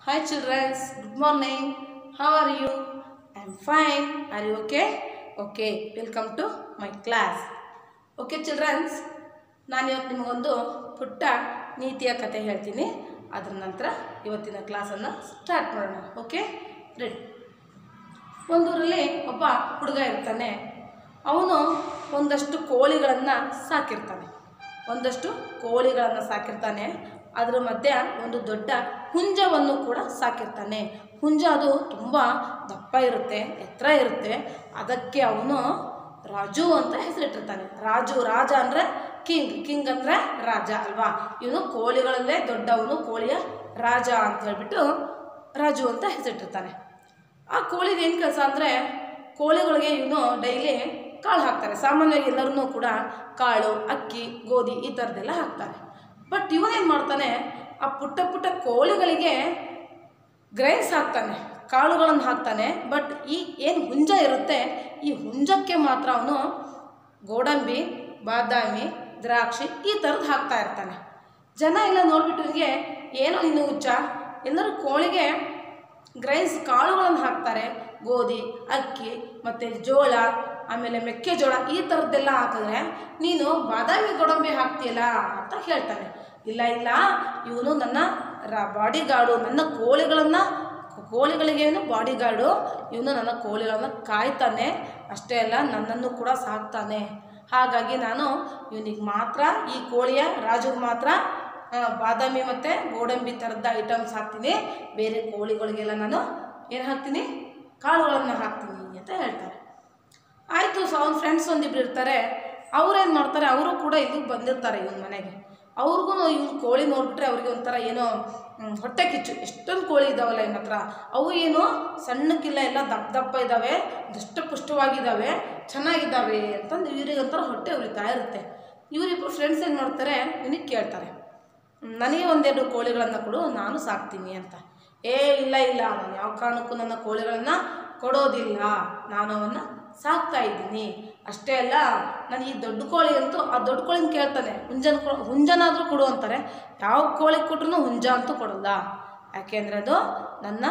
Hi children, good morning. How are you? I'm fine. Are you okay? Okay, welcome to my class. Okay children, ನಾನು ಇವತ್ತು ನಿಮಗೊಂದು ಪುಟ್ಟ ನೀತಿಯ ಕತೆ ಹೇಳ್ತೀನಿ ಅದರ ನಂತರ ಇವತ್ತಿನ ಕ್ಲಾಸನ್ನು ಸ್ಟಾರ್ಟ್ ಮಾಡೋಣ ಓಕೆ ರೆಡಿ ಒಂದೂರಲ್ಲಿ ಒಬ್ಬ ಹುಡುಗ ಇರ್ತಾನೆ ಅವನು ಒಂದಷ್ಟು ಕೋಳಿಗಳನ್ನು ಸಾಕಿರ್ತಾನೆ ಒಂದಷ್ಟು ಕೋಳಿಗಳನ್ನು ಸಾಕಿರ್ತಾನೆ ಅದರ ಮಧ್ಯೆ ಒಂದು ದೊಡ್ಡ ಹುಂಜವನ್ನು ಕೂಡ ಸಾಕಿರ್ತಾನೆ ಹುಂಜ ಅದು ತುಂಬ ದಪ್ಪ ಇರುತ್ತೆ ಎತ್ತರ ಇರುತ್ತೆ ಅದಕ್ಕೆ ಅವನು ರಾಜು ಅಂತ ಹೆಸರಿಟ್ಟಿರ್ತಾನೆ ರಾಜು ರಾಜ ಅಂದರೆ ಕಿಂಗ್ ಕಿಂಗ್ ಅಂದರೆ ರಾಜ ಅಲ್ವಾ ಇವನು ಕೋಳಿಗಳಲ್ಲೇ ದೊಡ್ಡವನು ಕೋಳಿಯ ರಾಜ ಅಂತ ಹೇಳ್ಬಿಟ್ಟು ರಾಜು ಅಂತ ಹೆಸರಿಟ್ಟಿರ್ತಾನೆ ಆ ಕೋಳಿದು ಏನು ಕೆಲಸ ಅಂದರೆ ಕೋಳಿಗಳಿಗೆ ಇವನು ಡೈಲಿ ಕಾಳು ಹಾಕ್ತಾರೆ ಸಾಮಾನ್ಯವಾಗಿ ಎಲ್ಲರೂ ಕೂಡ ಕಾಳು ಅಕ್ಕಿ ಗೋಧಿ ಈ ಥರದ್ದೆಲ್ಲ ಹಾಕ್ತಾರೆ ಬಟ್ ಇವನೇನು ಮಾಡ್ತಾನೆ ಆ ಪುಟ್ಟ ಪುಟ್ಟ ಕೋಳಿಗಳಿಗೆ ಗ್ರೈನ್ಸ್ ಹಾಕ್ತಾನೆ ಕಾಳುಗಳನ್ನು ಹಾಕ್ತಾನೆ ಬಟ್ ಈ ಏನು ಹುಂಜ ಇರುತ್ತೆ ಈ ಹುಂಜಕ್ಕೆ ಮಾತ್ರ ಅವನು ಗೋಡಂಬಿ ಬಾದಾಮಿ ದ್ರಾಕ್ಷಿ ಈ ಥರದ್ದು ಹಾಕ್ತಾ ಇರ್ತಾನೆ ಜನ ಎಲ್ಲ ನೋಡ್ಬಿಟ್ಟು ಇವನಿಗೆ ಏನೋ ನೀನು ಹುಚ್ಚ ಎಲ್ಲರೂ ಕೋಳಿಗೆ ಗ್ರೈನ್ಸ್ ಕಾಳುಗಳನ್ನು ಹಾಕ್ತಾರೆ ಗೋಧಿ ಅಕ್ಕಿ ಮತ್ತು ಜೋಳ ಆಮೇಲೆ ಮೆಕ್ಕೆಜೋಳ ಈ ಥರದ್ದೆಲ್ಲ ಹಾಕಿದ್ರೆ ನೀನು ಬಾದಾಮಿ ಗೋಡಂಬಿ ಹಾಕ್ತೀಯಲ್ಲ ಅಂತ ಹೇಳ್ತಾನೆ ಇಲ್ಲ ಇಲ್ಲ ಇವನು ನನ್ನ ರ ಬಾಡಿ ಗಾರ್ಡು ನನ್ನ ಕೋಳಿಗಳನ್ನು ಕೋಳಿಗಳಿಗೇನು ಬಾಡಿ ಗಾರ್ಡು ಇವನು ನನ್ನ ಕೋಳಿಗಳನ್ನು ಕಾಯ್ತಾನೆ ಅಷ್ಟೇ ಅಲ್ಲ ನನ್ನನ್ನು ಕೂಡ ಸಾಕ್ತಾನೆ ಹಾಗಾಗಿ ನಾನು ಇವನಿಗೆ ಮಾತ್ರ ಈ ಕೋಳಿಯ ರಾಜುಗೆ ಮಾತ್ರ ಆ, ಬಾದಾಮಿ ಮತ್ತು ಗೋಡಂಬಿ ಥರದ ಐಟಮ್ಸ್ ಹಾಕ್ತೀನಿ ಬೇರೆ ಕೋಳಿಗಳಿಗೆಲ್ಲ ನಾನು ಏನು ಹಾಕ್ತೀನಿ ಕಾಳುಗಳನ್ನು ಹಾಕ್ತೀನಿ ಅಂತ ಹೇಳ್ತಾರೆ ಆಯಿತು ಸೊ ಅವ್ನ ಫ್ರೆಂಡ್ಸ್ ಒಂದಿಬ್ರು ಇರ್ತಾರೆ ಅವ್ರೇನು ಮಾಡ್ತಾರೆ ಅವರು ಕೂಡ ಇಲ್ಲಿಗೆ ಬಂದಿರ್ತಾರೆ ಇವನ ಮನೆಗೆ ಅವ್ರಿಗೂ ಇವ್ನ ಕೋಳಿ ನೋಡ್ಬಿಟ್ರೆ ಅವ್ರಿಗೆ ಒಂಥರ ಏನೋ ಹ್ಮ್, ಹೊಟ್ಟೆ ಕಿಚ್ಚು ಎಷ್ಟೊಂದು ಕೋಳಿ ಇದ್ದಾವಲ್ಲ ಇವನ ಹತ್ರ ಅವು ಏನು ಸಣ್ಣಕ್ಕಿಲ್ಲ ಎಲ್ಲ ದಪ್ಪ ದಪ್ಪ ಇದ್ದಾವೆ ದಷ್ಟಪುಷ್ಟವಾಗಿದ್ದಾವೆ ಚೆನ್ನಾಗಿದ್ದಾವೆ ಅಂತಂದು ಇವ್ರಿಗೆ ಒಂಥರ ಹೊಟ್ಟೆ ಉರಿತಾ ಇರುತ್ತೆ ಇವರಿಬ್ಬರು ಫ್ರೆಂಡ್ಸ್ ಏನು ಮಾಡ್ತಾರೆ ಇವನಿಗೆ ಕೇಳ್ತಾರೆ ನನಗೆ ಒಂದೆರಡು ಕೋಳಿಗಳನ್ನು ಕೊಡು ನಾನು ಸಾಕ್ತೀನಿ ಅಂತ ಏ ಇಲ್ಲ ಇಲ್ಲ ನಾನು ಯಾವ ಕಾರಣಕ್ಕೂ ನನ್ನ ಕೋಳಿಗಳನ್ನು ಕೊಡೋದಿಲ್ಲ ನಾನು ಅವನ್ನ ಸಾಕ್ತಾ ಇದ್ದೀನಿ ಅಷ್ಟೇ ಅಲ್ಲ ನಾನು ಈ ದೊಡ್ಡ ಕೋಳಿ ಅಂತೂ ಆ ದೊಡ್ಡ ಕೋಳಿನ ಕೇಳ್ತಾನೆ ಹುಂಜನ ಕೊ ಹುಂಜನಾದರೂ ಕೊಡು ಅಂತಾರೆ ಯಾವ ಕೋಳಿ ಕೊಟ್ರು ಹುಂಜ ಅಂತೂ ಕೊಡಲ್ಲ ಯಾಕೆಂದರೆ ಅದು ನನ್ನ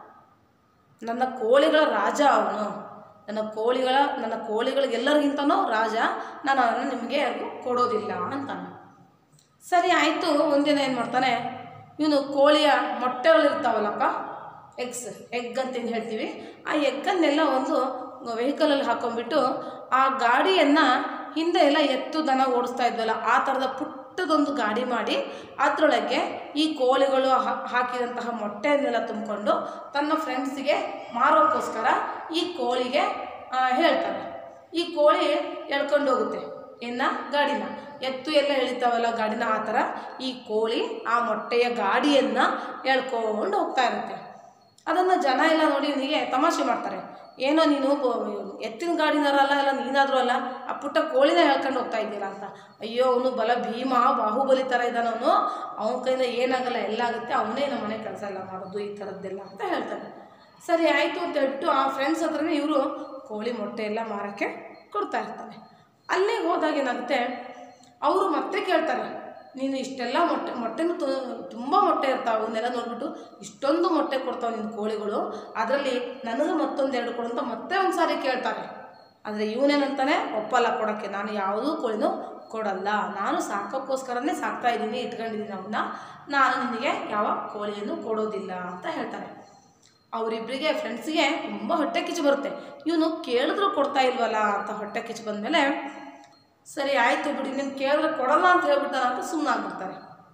ನನ್ನ ಕೋಳಿಗಳ ರಾಜ ಅವನು ನನ್ನ ಕೋಳಿಗಳ ನನ್ನ ಕೋಳಿಗಳಿಗೆಲ್ಲರಿಗಿಂತನೂ ರಾಜ ನಾನು ಅವನ್ನ ನಿಮಗೆ ಯಾರಿಗೂ ಕೊಡೋದಿಲ್ಲ ಅಂತಾನೆ ಸರಿ ಆಯಿತು ಒಂದಿನ ಏನು ಮಾಡ್ತಾನೆ ಇವನು ಕೋಳಿಯ ಮೊಟ್ಟೆಗಳಿರ್ತಾವಲ್ಲಪ್ಪ ಎಗ್ಸ್ ಎಗ್ ಅಂತ ಏನು ಹೇಳ್ತೀವಿ ಆ ಎಗ್ಗನ್ನೆಲ್ಲ ಒಂದು ವೆಹಿಕಲಲ್ಲಿ ಹಾಕೊಂಡ್ಬಿಟ್ಟು ಆ ಗಾಡಿಯನ್ನು ಹಿಂದೆ ಎಲ್ಲ ಎತ್ತು ದನ ಓಡಿಸ್ತಾ ಇದ್ವಲ್ಲ ಆ ಥರದ ಪುಟ್ಟದೊಂದು ಗಾಡಿ ಮಾಡಿ ಅದರೊಳಗೆ ಈ ಕೋಳಿಗಳು ಹಾ- ಹಾಕಿದಂತಹ ಮೊಟ್ಟೆಯನ್ನೆಲ್ಲ ತುಂಬಿಕೊಂಡು ತನ್ನ ಫ್ರೆಂಡ್ಸಿಗೆ ಮಾರೋಕ್ಕೋಸ್ಕರ ಈ ಕೋಳಿಗೆ ಆ, ಹೇಳ್ತಾನೆ ಈ ಕೋಳಿ ಎಳ್ಕೊಂಡು ಹೋಗುತ್ತೆ ಇನ್ನು ಗಾಡಿನ ಎತ್ತು ಎಲ್ಲ ಎಳಿತಾವಲ್ಲ ಗಾಡಿನ ಆ ಥರ ಈ ಕೋಳಿ ಆ ಮೊಟ್ಟೆಯ ಗಾಡಿಯನ್ನು ಎಳ್ಕೊಂಡು ಹೋಗ್ತಾ ಇರುತ್ತೆ ಅದನ್ನು ಜನ ಎಲ್ಲ ನೋಡಿ ಇವನಿಗೆ ತಮಾಷೆ ಮಾಡ್ತಾರೆ ಏನೋ ನೀನು ಬ- ಎತ್ತಿನ ಗಾಡಿನಾರಲ್ಲ ಎಲ್ಲ ನೀನಾದರೂ ಅಲ್ಲ ಆ ಪುಟ್ಟ ಕೋಳಿನ ಹೇಳ್ಕೊಂಡು ಹೋಗ್ತಾ ಇದ್ದೀರಾ ಅಂತ ಅಯ್ಯೋ ಅವನು ಬಲ ಭೀಮ ಬಾಹುಬಲಿ ಥರ ಇದ್ದಾನವನು ಅವನ ಕೈಯಿಂದ ಏನಾಗಲ್ಲ ಎಲ್ಲ ಆಗುತ್ತೆ ಅವನೇ ನಮ್ಮ ಮನೆ ಕೆಲಸ ಎಲ್ಲ ಮಾಡೋದು ಈ ಥರದ್ದೆಲ್ಲ ಅಂತ ಹೇಳ್ತಾನೆ ಸರಿ ಆಯಿತು ಅಂತ ಹೇಳ್ಬಿಟ್ಟು ಆ ಫ್ರೆಂಡ್ಸ್ ಹತ್ರನೇ ಇವರು ಕೋಳಿ ಮೊಟ್ಟೆ ಎಲ್ಲ ಮಾರೋಕ್ಕೆ ಕೊಡ್ತಾ ಇರ್ತಾನೆ ಅಲ್ಲಿಗೆ ಹೋದಾಗ ಏನಾಗುತ್ತೆ ಅವರು ಮತ್ತೆ ಕೇಳ್ತಾರೆ ನೀನು ಇಷ್ಟೆಲ್ಲ ಮೊಟ್ಟೆ ಮೊಟ್ಟೆನೂ ತುಂಬ ಮೊಟ್ಟೆ ಇರ್ತಾವೆ ಅವನ್ನೆಲ್ಲ ನೋಡ್ಬಿಟ್ಟು ಇಷ್ಟೊಂದು ಮೊಟ್ಟೆ ಕೊಡ್ತಾವೆ ನಿನ್ನ ಕೋಳಿಗಳು ಅದರಲ್ಲಿ ನನಗೆ ಮತ್ತೊಂದು ಎರಡು ಕೊಡು ಅಂತ ಮತ್ತೆ ಒಂದು ಸಾರಿ ಕೇಳ್ತಾರೆ ಆದರೆ ಇವನೇನಂತಾನೆ ಒಪ್ಪಲ್ಲ ಕೊಡೋಕ್ಕೆ ನಾನು ಯಾವುದೂ ಕೋಳಿನೂ ಕೊಡಲ್ಲ ನಾನು ಸಾಕೋಕ್ಕೋಸ್ಕರನೇ ಸಾಕ್ತಾ ಇದ್ದೀನಿ ಇಟ್ಕೊಂಡಿದ್ದೀನಿ ಅವನ್ನ ನಾನು ನಿನಗೆ ಯಾವ ಕೋಳಿಯನ್ನು ಕೊಡೋದಿಲ್ಲ ಅಂತ ಹೇಳ್ತಾನೆ ಅವರಿಬ್ಬರಿಗೆ ಫ್ರೆಂಡ್ಸಿಗೆ ತುಂಬ ಹೊಟ್ಟೆ ಕಿಚ್ಚು ಬರುತ್ತೆ ಇವನು ಕೇಳಿದ್ರು ಕೊಡ್ತಾ ಇಲ್ವಲ್ಲ ಅಂತ ಹೊಟ್ಟೆ ಕಿಚ್ಚು ಬಂದಮೇಲೆ ಸರಿ ಆಯಿತು ಬಿಡಿ ನೀನು ಕೇಳಿದ್ರೆ ಕೊಡಲ್ಲ ಅಂತ ಹೇಳ್ಬಿಟ್ಟಾನ ಅಂತ ಸುಮ್ಮನೆ ಆಗ್ಬಿಡ್ತಾರೆ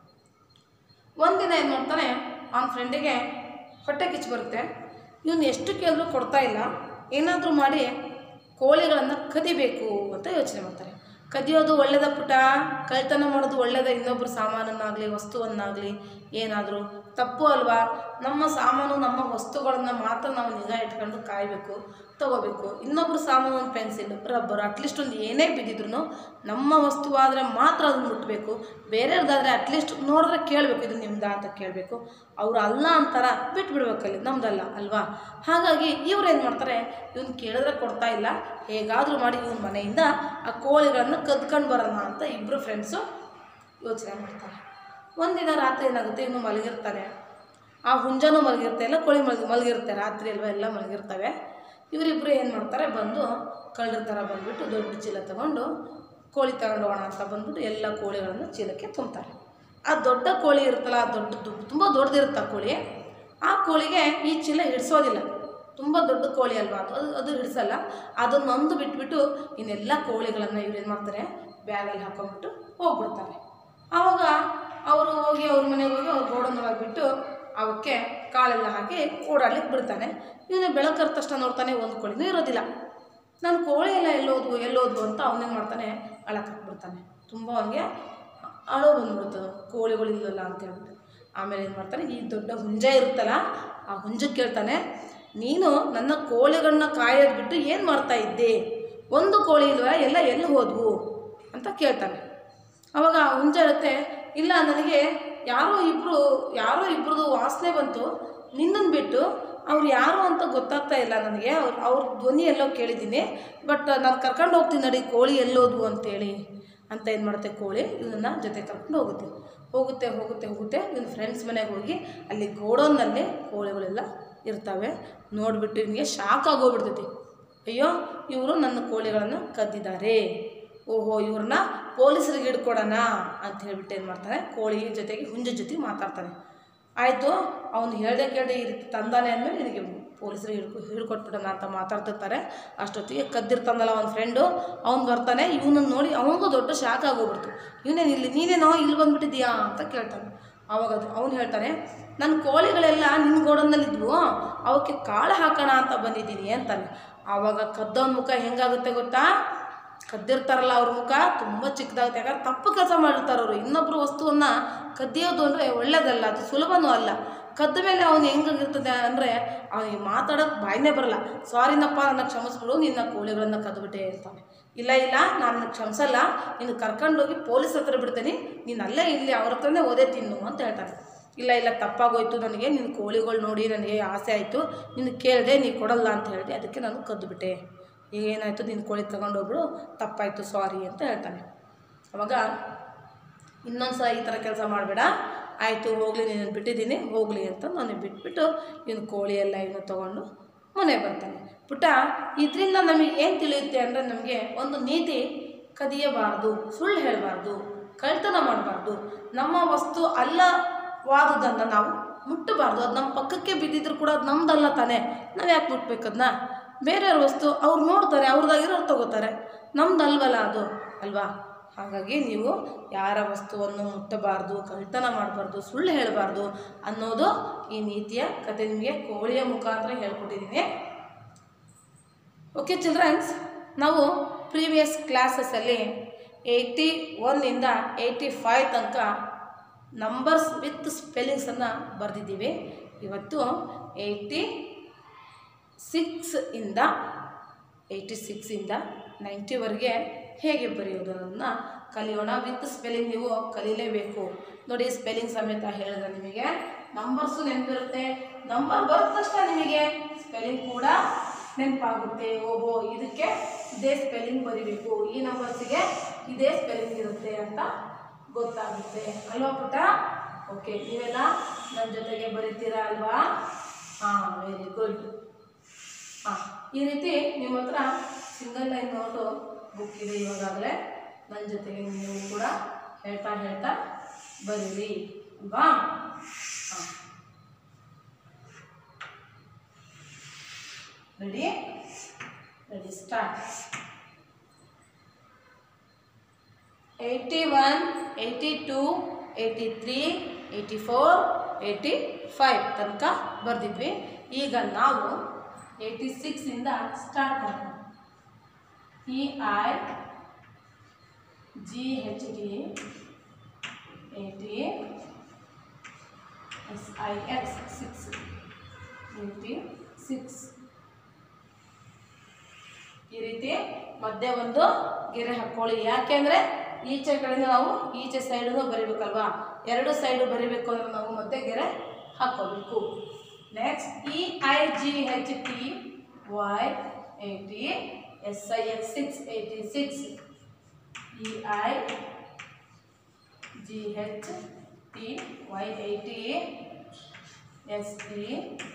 ಒಂದಿನ ಏನು ಮಾಡ್ತಾನೆ ಅವನ ಫ್ರೆಂಡಿಗೆ ಹೊಟ್ಟೆ ಕಿಚ್ಚು ಬರುತ್ತೆ ಇವನು ಎಷ್ಟು ಕೇಳಿದ್ರು ಕೊಡ್ತಾ ಇಲ್ಲ ಏನಾದರೂ ಮಾಡಿ ಕೋಳಿಗಳನ್ನು ಕದಿಬೇಕು ಅಂತ ಯೋಚನೆ ಮಾಡ್ತಾರೆ ಕದಿಯೋದು ಒಳ್ಳೇದ ಪುಟ ಕಳ್ತನ ಮಾಡೋದು ಒಳ್ಳೇದ ಇನ್ನೊಬ್ಬರು ಸಾಮಾನನ್ನಾಗಲಿ ವಸ್ತುವನ್ನಾಗಲಿ ಏನಾದರೂ ತಪ್ಪು ಅಲ್ವಾ ನಮ್ಮ ಸಾಮಾನು ನಮ್ಮ ವಸ್ತುಗಳನ್ನು ಮಾತ್ರ ನಾವು ನಿಗಾ ಇಟ್ಕೊಂಡು ಕಾಯಬೇಕು ತಗೋಬೇಕು ಇನ್ನೊಬ್ರು ಸಾಮಾನು ಒಂದು ಪೆನ್ಸಿಲ್ ರಬ್ಬರ್ ಅಟ್ಲೀಸ್ಟ್ ಒಂದು ಏನೇ ಬಿದ್ದಿದ್ರು ನಮ್ಮ ವಸ್ತುವಾದರೆ ಮಾತ್ರ ಅದನ್ನು ಮುಟ್ಟಬೇಕು ಬೇರೆಯವ್ರದ್ದಾದರೆ ಅಟ್ಲೀಸ್ಟ್ ನೋಡಿದ್ರೆ ಕೇಳಬೇಕು ಇದು ನಿಮ್ದಾ ಅಂತ ಕೇಳಬೇಕು ಅವ್ರು ಅಲ್ಲ ಅಂತಾರ ಬಿಟ್ಬಿಡ್ಬೇಕಲ್ಲಿ ನಮ್ದಲ್ಲ ಅಲ್ವಾ ಹಾಗಾಗಿ ಇವ್ರು ಏನು ಮಾಡ್ತಾರೆ ಇವ್ನು ಕೇಳಿದ್ರೆ ಕೊಡ್ತಾ ಇಲ್ಲ ಹೇಗಾದರೂ ಮಾಡಿ ಇವ್ನ ಮನೆಯಿಂದ ಆ ಕೋಳಿಗಳನ್ನು ಕದ್ಕೊಂಡು ಬರೋಣ ಅಂತ ಇಬ್ಬರು ಫ್ರೆಂಡ್ಸು ಯೋಚನೆ ಮಾಡ್ತಾರೆ ಒಂದಿನ ರಾತ್ರಿ ಏನಾಗುತ್ತೆ ಇವನು ಮಲಗಿರ್ತಾನೆ ಆ ಹುಂಜನೂ ಮಲಗಿರುತ್ತೆ ಎಲ್ಲ ಕೋಳಿ ಮಲಗಿ ಮಲಗಿರುತ್ತೆ ರಾತ್ರಿ ಅಲ್ವಾ ಎಲ್ಲ ಮಲಗಿರ್ತವೆ ಇವರಿಬ್ಬರು ಏನು ಮಾಡ್ತಾರೆ ಬಂದು ಕಳ್ಳರ ಥರ ಬಂದುಬಿಟ್ಟು ದೊಡ್ಡ ಚೀಲ ತಗೊಂಡು ಕೋಳಿ ತಗೊಂಡು ಹೋಗೋಣ ಅಂತ ಬಂದ್ಬಿಟ್ಟು ಎಲ್ಲ ಕೋಳಿಗಳನ್ನು ಚೀಲಕ್ಕೆ ತುಂಬ್ತಾರೆ ಆ ದೊಡ್ಡ ಕೋಳಿ ಇರುತ್ತಲ್ಲ ಆ ದೊಡ್ಡದು ತುಂಬ ದೊಡ್ಡದಿರುತ್ತೆ ಆ ಕೋಳಿ ಆ ಕೋಳಿಗೆ ಈ ಚೀಲ ಹಿಡಿಸೋದಿಲ್ಲ ತುಂಬ ದೊಡ್ಡ ಕೋಳಿ ಅಲ್ವಾ ಅದು ಅದು ಅದು ಹಿಡಿಸಲ್ಲ ಅದನ್ನೊಂದು ಬಿಟ್ಬಿಟ್ಟು ಇನ್ನೆಲ್ಲ ಕೋಳಿಗಳನ್ನು ಇವ್ರು ಏನು ಮಾಡ್ತಾರೆ ಬ್ಯಾಗಲ್ಲಿ ಹಾಕೊಂಡ್ಬಿಟ್ಟು ಹೋಗ್ಬಿಡ್ತಾರೆ ಆವಾಗ ಅವರು ಹೋಗಿ ಅವ್ರ ಮನೆಗೆ ಹೋಗಿ ಅವ್ರ ಗೋಡನೊಳಗೆ ಬಿಟ್ಟು ಅವಕ್ಕೆ ಕಾಳೆಲ್ಲ ಹಾಕಿ ಓಡಾಡ್ಲಿಕ್ಕೆ ಬಿಡ್ತಾನೆ ಇವನು ಬೆಳಕರ ತಕ್ಷಣ ನೋಡ್ತಾನೆ ಒಂದು ಕೋಳಿನೂ ಇರೋದಿಲ್ಲ ನಾನು ಕೋಳಿ ಎಲ್ಲ ಎಲ್ಲೋದ್ವು ಎಲ್ಲೋದ್ವು ಅಂತ ಅವನೇನು ಮಾಡ್ತಾನೆ ಅಳಕ್ಕೆ ಹಾಕ್ಬಿಡ್ತಾನೆ ತುಂಬ ಅವನಿಗೆ ಅಳೋ ಬಂದ್ಬಿಡ್ತದೆ ಕೋಳಿಗಳಿಲ್ಲಲ್ಲ ಅಂತ ಹೇಳ್ಬಿಟ್ಟು ಆಮೇಲೆ ಏನು ಮಾಡ್ತಾನೆ ಈ ದೊಡ್ಡ ಹುಂಜ ಇರುತ್ತಲ್ಲ ಆ ಹುಂಜಕ್ಕೆ ಕೇಳ್ತಾನೆ ನೀನು ನನ್ನ ಕೋಳಿಗಳನ್ನ ಕಾಯೋದು ಬಿಟ್ಟು ಏನು ಮಾಡ್ತಾ ಇದ್ದೆ ಒಂದು ಕೋಳಿ ಇಲ್ವಾ ಎಲ್ಲ ಎಲ್ಲಿ ಹೋದ್ವು ಅಂತ ಕೇಳ್ತಾನೆ ಅವಾಗ ಆ ಹುಂಜ ಇರುತ್ತೆ ಇಲ್ಲ ನನಗೆ ಯಾರೋ ಇಬ್ಬರು ಯಾರೋ ಇಬ್ಬರದು ವಾಸನೆ ಬಂತು ನಿನ್ನನ್ನು ಬಿಟ್ಟು ಅವ್ರು ಯಾರು ಅಂತ ಗೊತ್ತಾಗ್ತಾ ಇಲ್ಲ ನನಗೆ ಅವ್ರು ಅವ್ರ ಧ್ವನಿ ಎಲ್ಲೋ ಕೇಳಿದ್ದೀನಿ ಬಟ್ ನಾನು ಕರ್ಕೊಂಡು ಹೋಗ್ತೀನಿ ನಡಿ ಕೋಳಿ ಎಲ್ಲೋದ್ವು ಅಂತೇಳಿ ಅಂತ ಏನು ಮಾಡುತ್ತೆ ಕೋಳಿ ಇವನನ್ನು ಜೊತೆ ಕರ್ಕೊಂಡು ಹೋಗುತ್ತೆ ಹೋಗುತ್ತೆ ಹೋಗುತ್ತೆ ಹೋಗುತ್ತೆ ಇವನ ಫ್ರೆಂಡ್ಸ್ ಮನೆಗೆ ಹೋಗಿ ಅಲ್ಲಿ ಗೋಡೌನ್ನಲ್ಲಿ ಕೋಳಿಗಳೆಲ್ಲ ಇರ್ತವೆ ನೋಡಿಬಿಟ್ಟು ಇವನಿಗೆ ಶಾಕ್ ಆಗೋಗ್ಬಿಡ್ತೈತಿ ಅಯ್ಯೋ ಇವರು ನನ್ನ ಕೋಳಿಗಳನ್ನು ಕದ್ದಿದ್ದಾರೆ ಓಹೋ ಇವ್ರನ್ನ ಪೊಲೀಸರಿಗೆ ಹಿಡ್ಕೊಡೋಣ ಅಂತ ಹೇಳ್ಬಿಟ್ಟು ಏನು ಮಾಡ್ತಾನೆ ಕೋಳಿ ಜೊತೆಗೆ ಹುಂಜ ಜೊತೆ ಮಾತಾಡ್ತಾನೆ ಆಯಿತು ಅವ್ನು ಹೇಳ್ದೆ ಕೇಳ್ದೆ ಈ ರೀತಿ ತಂದಾನೆ ಅಂದಮೇಲೆ ನಿನಗೆ ಪೊಲೀಸರಿಗೆ ಹಿಡ್ಕೊ ಹಿಡ್ಕೊಟ್ಬಿಡೋಣ ಅಂತ ಮಾತಾಡ್ತಿರ್ತಾರೆ ಅಷ್ಟೊತ್ತಿಗೆ ಕದ್ದಿರ್ತಾನಲ್ಲ ಅವ್ನ ಫ್ರೆಂಡು ಅವ್ನು ಬರ್ತಾನೆ ಇವನನ್ನು ನೋಡಿ ಅವನಿಗೂ ದೊಡ್ಡ ಶಾಕ್ ಆಗೋಗ್ಬಿಡ್ತು ಇವನೇನು ಇಲ್ಲಿ ನೀನೇನೋ ಇಲ್ಲಿ ಬಂದ್ಬಿಟ್ಟಿದ್ಯಾ ಅಂತ ಕೇಳ್ತಾನೆ ಅವಾಗ ಅದು ಅವ್ನು ಹೇಳ್ತಾನೆ ನನ್ನ ಕೋಳಿಗಳೆಲ್ಲ ನಿನ್ನ ಗೋಡನ್ನಲ್ಲಿದ್ವು ಅವಕ್ಕೆ ಕಾಳು ಹಾಕೋಣ ಅಂತ ಬಂದಿದ್ದೀನಿ ಅಂತಾನೆ ಆವಾಗ ಕದ್ದವನ ಮುಖ ಹೆಂಗಾಗುತ್ತೆ ಗೊತ್ತಾ ಕದ್ದಿರ್ತಾರಲ್ಲ ಅವ್ರ ಮುಖ ತುಂಬ ಚಿಕ್ಕದಾಗುತ್ತೆ ಯಾಕಂದ್ರೆ ತಪ್ಪು ಕೆಲಸ ಮಾಡಿರ್ತಾರೆ ಅವರು ಇನ್ನೊಬ್ಬರ ವಸ್ತುವನ್ನು ಕದ್ದಿಯೋದು ಅಂದರೆ ಒಳ್ಳೇದಲ್ಲ ಅದು ಸುಲಭನೂ ಅಲ್ಲ ಕದ್ದ ಮೇಲೆ ಅವನು ಹೆಂಗಾಗಿರ್ತದೆ ಅಂದರೆ ಅವನಿಗೆ ಮಾತಾಡೋಕ್ಕೆ ಬಾಯಿನೇ ಬರಲ್ಲ ಸಾರಿನಪ್ಪ ನನ್ನ ಕ್ಷಮಿಸ್ಬಿಡು ನಿನ್ನ ಕೋಳಿಗಳನ್ನು ಕದ್ಬಿಟ್ಟೆ ಅಂತಾನೆ ಇಲ್ಲ ಇಲ್ಲ ನಾನು ಕ್ಷಮಿಸಲ್ಲ ನೀನು ಕರ್ಕೊಂಡೋಗಿ ಪೊಲೀಸ್ ಹತ್ರ ಬಿಡ್ತೀನಿ ನೀನು ಅಲ್ಲೇ ಇಲ್ಲಿ ಅವ್ರ ಹತ್ರನೇ ಓದೇ ತಿನ್ನು ಅಂತ ಹೇಳ್ತಾನೆ ಇಲ್ಲ ಇಲ್ಲ ತಪ್ಪಾಗೋಯ್ತು ನನಗೆ ನಿನ್ನ ಕೋಳಿಗಳು ನೋಡಿ ನನಗೆ ಆಸೆ ಆಯಿತು ನಿನ್ನ ಕೇಳಿದೆ ನೀ ಕೊಡಲ್ಲ ಅಂತ ಹೇಳಿದೆ ಅದಕ್ಕೆ ನಾನು ಕದ್ದುಬಿಟ್ಟೆ ಈಗ ಏನಾಯಿತು ನಿನ್ನ ಕೋಳಿ ತಗೊಂಡೋಗ್ಬಿಡು ತಪ್ಪಾಯಿತು ಸಾರಿ ಅಂತ ಹೇಳ್ತಾನೆ ಅವಾಗ ಇನ್ನೊಂದು ಸಲ ಈ ಥರ ಕೆಲಸ ಮಾಡಬೇಡ ಆಯಿತು ಹೋಗಲಿ ನೀನು ಬಿಟ್ಟಿದ್ದೀನಿ ಹೋಗಲಿ ಅಂತ ನಾನು ಬಿಟ್ಬಿಟ್ಟು ಇನ್ನು ಕೋಳಿ ಎಲ್ಲ ಇನ್ನು ತೊಗೊಂಡು ಮನೆಗೆ ಬರ್ತಾನೆ ಪುಟ್ಟ ಇದರಿಂದ ನಮಗೆ ಏನು ತಿಳಿಯುತ್ತೆ ಅಂದರೆ ನಮಗೆ ಒಂದು ನೀತಿ ಕದಿಯಬಾರ್ದು ಸುಳ್ಳು ಹೇಳಬಾರ್ದು ಕಳ್ತನ ಮಾಡಬಾರ್ದು ನಮ್ಮ ವಸ್ತು ಅಲ್ಲವಾದುದನ್ನು ನಾವು ಮುಟ್ಟಬಾರ್ದು ಅದು ನಮ್ಮ ಪಕ್ಕಕ್ಕೆ ಬಿದ್ದಿದ್ರು ಕೂಡ ಅದು ನಮ್ದಲ್ಲ ತಾನೇ ನಾವು ಯಾಕೆ ಮುಟ್ಬೇಕು ಅದನ್ನ ಬೇರೆಯವ್ರ ವಸ್ತು ಅವ್ರು ನೋಡ್ತಾರೆ ಅವ್ರದ್ದಾಗಿರೋರು ತಗೋತಾರೆ ನಮ್ದಲ್ವಲ್ಲ ಅದು ಅಲ್ವಾ ಹಾಗಾಗಿ ನೀವು ಯಾರ ವಸ್ತುವನ್ನು ಮುಟ್ಟಬಾರ್ದು ಕಳ್ತನ ಮಾಡಬಾರ್ದು ಸುಳ್ಳು ಹೇಳಬಾರ್ದು ಅನ್ನೋದು ಈ ನೀತಿಯ ಕತೆ ನಿಮಗೆ ಕೋಳಿಯ ಮುಖಾಂತರ ಹೇಳ್ಕೊಟ್ಟಿದ್ದೀನಿ ಓಕೆ ಚಿಲ್ಡ್ರನ್ಸ್ ನಾವು ಪ್ರೀವಿಯಸ್ ಕ್ಲಾಸಸ್ಸಲ್ಲಿ ಏಯ್ಟಿ ಒನ್ನಿಂದ ಏಯ್ಟಿ ಫೈವ್ ತನಕ ನಂಬರ್ಸ್ ವಿತ್ ಸ್ಪೆಲ್ಲಿಂಗ್ಸನ್ನು ಬರೆದಿದ್ದೀವಿ ಇವತ್ತು ಏಯ್ಟಿ ಸಿಕ್ಸ್ ಇಂದ ಏಯ್ಟಿ ಸಿಕ್ಸಿಂದ ನೈಂಟಿವರೆಗೆ ಹೇಗೆ ಬರೆಯೋದು ಅನ್ನೋದನ್ನ ಕಲಿಯೋಣ ವಿತ್ ಸ್ಪೆಲ್ಲಿಂಗ್ ನೀವು ಕಲೀಲೇಬೇಕು ನೋಡಿ ಸ್ಪೆಲ್ಲಿಂಗ್ ಸಮೇತ ಹೇಳಿದ್ರೆ ನಿಮಗೆ ನಂಬರ್ಸು ನೆನಪಿರುತ್ತೆ ನಂಬರ್ ಬರೆದ ತಕ್ಷಣ ನಿಮಗೆ ಸ್ಪೆಲ್ಲಿಂಗ್ ಕೂಡ ನೆನಪಾಗುತ್ತೆ ಓಹೋ ಇದಕ್ಕೆ ಇದೇ ಸ್ಪೆಲ್ಲಿಂಗ್ ಬರಿಬೇಕು ಈ ನಂಬರ್ಸಿಗೆ ಇದೇ ಸ್ಪೆಲ್ಲಿಂಗ್ ಇರುತ್ತೆ ಅಂತ ಗೊತ್ತಾಗುತ್ತೆ ಅಲ್ವಾ ಪುಟ್ಟ ಓಕೆ ನೀವೆಲ್ಲ ನನ್ನ ಜೊತೆಗೆ ಬರೀತೀರಾ ಅಲ್ವಾ ಹಾಂ ವೆರಿ ಗುಡ್ ಹಾಂ ಈ ರೀತಿ ನಿಮ್ಮ ಹತ್ರ ಸಿಂಗಲ್ ಲೈನ್ ನೋಟು ಬುಕ್ ಇದೆ ಇವಾಗಲೇ ನನ್ನ ಜೊತೆಗೆ ನೀವು ಕೂಡ ಹೇಳ್ತಾ ಹೇಳ್ತಾ ಬರೀರಿ ಅಲ್ವಾ ಹಾಂ ready ready start eighty one eighty two eighty three eighty four eighty five ತನಕ ಬರೆದಿದ್ವಿ ಈಗ ನಾವು ಏಯ್ಟಿ ಸಿಕ್ಸಿಂದ ಸ್ಟಾರ್ಟ್ ಮಾಡೋಣ E I G H T eighty S I X six eighty six ಈ ರೀತಿ ಮಧ್ಯೆ ಒಂದು ಗೆರೆ ಹಾಕ್ಕೊಳ್ಳಿ ಯಾಕೆಂದರೆ ಈಚೆ ಕಡೆಯಿಂದ ನಾವು ಈಚೆ ಸೈಡನ್ನು ಬರಿಬೇಕಲ್ವಾ ಎರಡು ಸೈಡು ಬರಿಬೇಕು ಅಂದ್ರೆ ನಾವು ಮಧ್ಯೆ ಗೆರೆ ಹಾಕ್ಕೋಬೇಕು next E I G H T Y eighty S I X six eighty six E I G H T Y eighty S E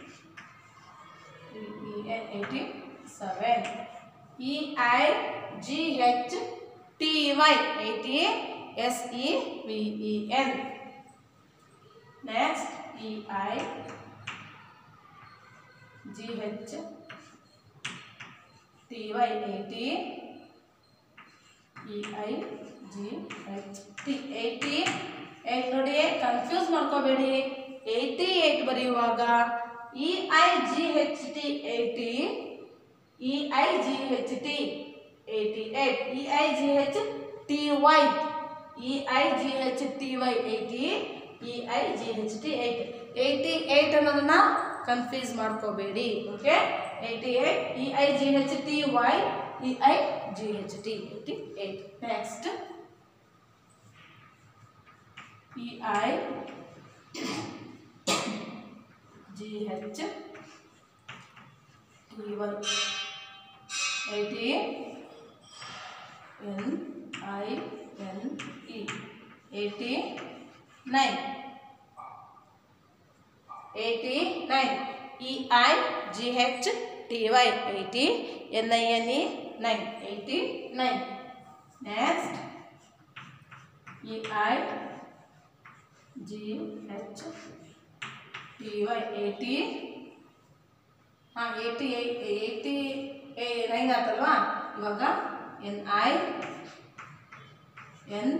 E N eighty seven E I G H T Y eighty S E V E N next E I G H T Y eighty E I G H T eighty eight ನೋಡಿ confuse ಮಾಡ್ಕೋಬೇಡಿ eighty eight ಬರೆಯುವಾಗ E I G H T eighty E I G H T eighty eight E I G H T Y E I G H T Y eighty E I G H T eight eighty eight ಅನ್ನೋದನ್ನ confuse ಮಾಡ್ಕೋಬೇಡಿ okay eighty eight E I G H T Y E I G H T eighty eight next E I G H T Y eighty N I N E eighty nine eighty nine E I G H T Y eighty N I N E nine eighty nine next E I G H T Y eighty ಹಾಂ eighty eighty a nine ಆತಲ್ವಾ ಇವಾಗ N I N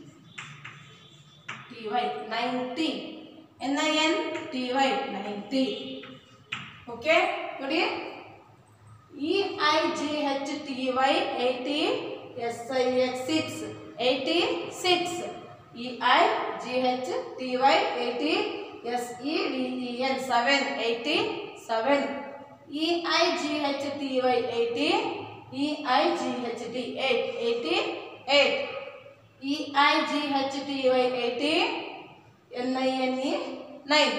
T Y ninety N I N T Y ninety okay ನೋಡಿ E I G H T Y eighty S I X six eighty six E I G H T Y eighty S E V E N seven eighty seven E I G H T Y eighty E I G H T eight eighty eight E I G H T Y eighty N I N E nine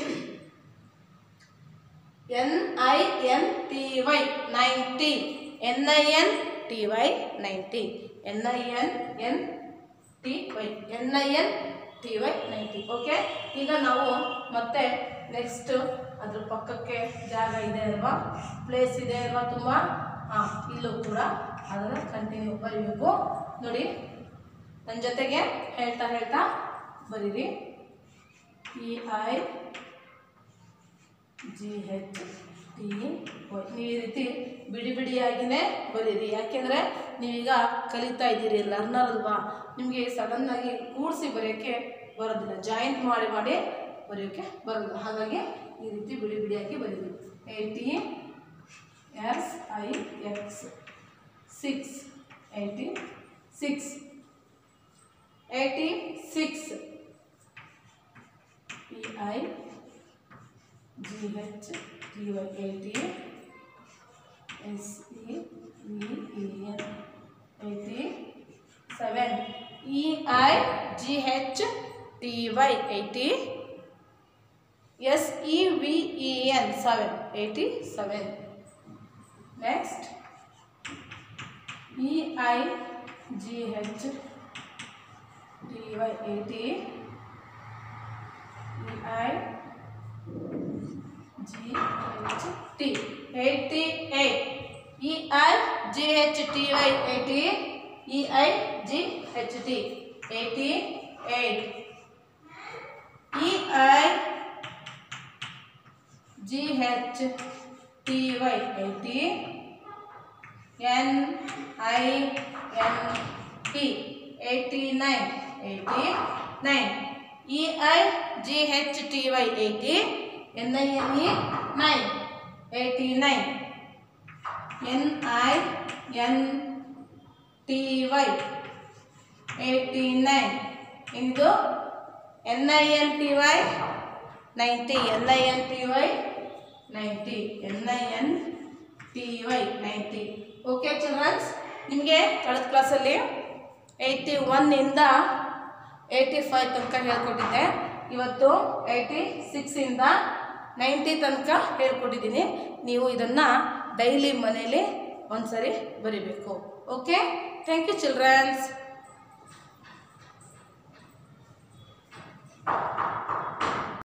N I N T Y ninety N I N T Y ninety N I N N T Y N I N T Y ninety okay ಈಗ ನಾವು ಮತ್ತೆ next ಅದ್ರ ಪಕ್ಕಕ್ಕೆ ಜಾಗ ಇದೆ ಅಲ್ವಾ place ಇದೆ ಅಲ್ವಾ ತುಂಬ ಹಾಂ ಇಲ್ಲೂ ಕೂಡ ಅದನ್ನು ಕಂಟಿನ್ಯೂ ಬರೀಬೇಕು ನೋಡಿ ನನ್ನ ಜೊತೆಗೆ ಹೇಳ್ತಾ ಹೇಳ್ತಾ ಬರೀರಿ E I G H T Y ನೀವು ಈ ರೀತಿ ಬಿಡಿ ಬಿಡಿಯಾಗಿಯೇ ಬರೀರಿ ಯಾಕೆಂದರೆ ನೀವೀಗ ಕಲಿತಾ ಇದ್ದೀರಿ ಲರ್ನರ್ ಅಲ್ವಾ ನಿಮಗೆ ಸಡನ್ನಾಗಿ ಕೂಡಿಸಿ ಬರೆಯೋಕ್ಕೆ ಬರೋದಿಲ್ಲ ಜಾಯಿಂಟ್ ಮಾಡಿ ಮಾಡಿ ಬರೆಯೋಕ್ಕೆ ಬರೋದಿಲ್ಲ ಹಾಗಾಗಿ ಈ ರೀತಿ ಬಿಡಿ ಬಿಡಿಯಾಗಿ ಬರೀರಿ eighty S I X six eighty six eighty six E I G H T Y eighty S E V E N eighty seven E I G H T Y eighty S E V E N seven eighty seven next E I G H T Y eighty E I G H T eighty eight E I G H T Y eighty E I G H T eighty eight E I G H T Y eighty N I N T eighty nine eighty nine E I G H T Y eighty N I N E nine eighty nine N I N T Y eighty nine ಇದು N I N T Y ninety N I N T Y ninety N I N T Y ninety okay childrens ನಿಮಗೆ ಕಳೆದ ಕ್ಲಾಸಲ್ಲಿ eighty ಒನ್ನಿಂದ eighty five ತನಕ ಹೇಳ್ಕೊಟ್ಟಿದ್ದೆ ಇವತ್ತು eighty ಸಿಕ್ಸಿಂದ ninety ತನಕ ಹೇಳ್ಕೊಟ್ಟಿದ್ದೀನಿ ನೀವು ಇದನ್ನು ಡೈಲಿ ಮನೇಲಿ ಒಂದ್ಸರಿ ಬರಿಬೇಕು ಓಕೆ ಥ್ಯಾಂಕ್ ಯು ಚಿಲ್ಡ್ರನ್ಸ್